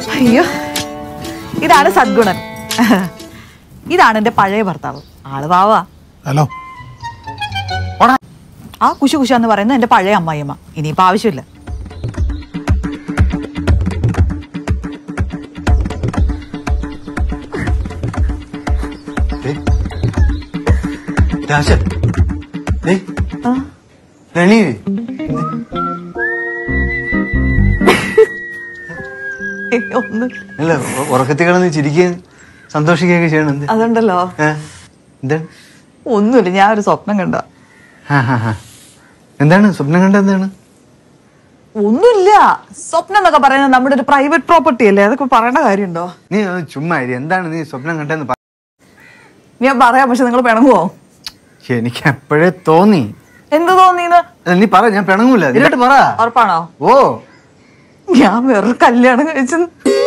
അയ്യോ ഇതാണ് സദ്ഗുണൻ ഇതാണ് എന്റെ പഴയ ഭർത്താവ് ആള് പാവാ ഹലോ ആ കുശു കുശ എന്ന് പറയുന്നത് എന്റെ പഴയ അമ്മായിയമ്മ ഇനിയിപ്പോ ആവശ്യമില്ല രാശ രണീവ് ഒന്ന് അല്ല ഉ- ഉറക്കത്തിൽ കിടന്ന് ചിരിക്കുകയും സന്തോഷിക്കുകയൊക്കെ ചെയ്യണം എന്ത് അതുണ്ടല്ലോ ഏ? എന്താണ് ഒന്നുമില്ല ഞാൻ ഒരു സ്വപ്നം കണ്ട ആ, ആ, ആ. എന്താണ് സ്വപ്നം കണ്ട എന്താണ് ഒന്നുമില്ല സ്വപ്നം എന്നൊക്കെ പറയുന്നത് നമ്മുടെ ഒരു പ്രൈവറ്റ് പ്രോപ്പർട്ടി അല്ലേ അതൊക്കെ പറയേണ്ട കാര്യമുണ്ടോ നീ ഒന്ന് ചുമ്മാ ഇരി. എന്താണ് നീ സ്വപ്നം കണ്ടെന്ന് പറ ഞാൻ പറയാം പക്ഷെ നിങ്ങൾ പിണങ്ങുവോ എനിക്ക് എപ്പോഴേ തോന്നി എന്ത് തോന്നിന്ന് അല്ല, നീ പറ ഞാൻ പിണങ്ങൂല ഇതിലോട്ട് പറ ഉറപ്പാണോ ഓ ഞാൻ വേറൊരു കല്യാണം കഴിച്ചു